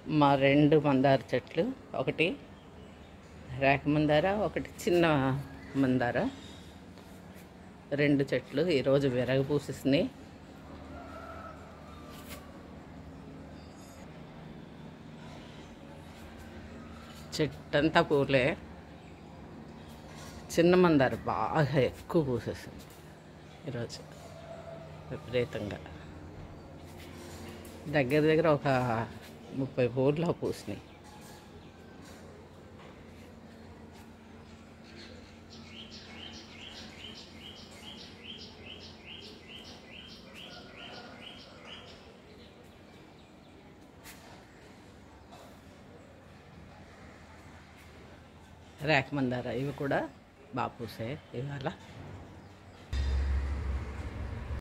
మా రెండు మందార చెట్లు ఒకటి రేఖ మందార ఒకటి చిన్న మందార రెండు చెట్లు ఈరోజు విరగ పూసేసినాయి చెట్టంతా పూలే చిన్న మందార బాగా ఎక్కువ పూసేసింది ఈరోజు విపరీతంగా దగ్గర దగ్గర ఒక ముప్పై పూలు పూసినాయి రేఖ మందార ఇవి కూడా బాగా పూసాయి ఇవాళ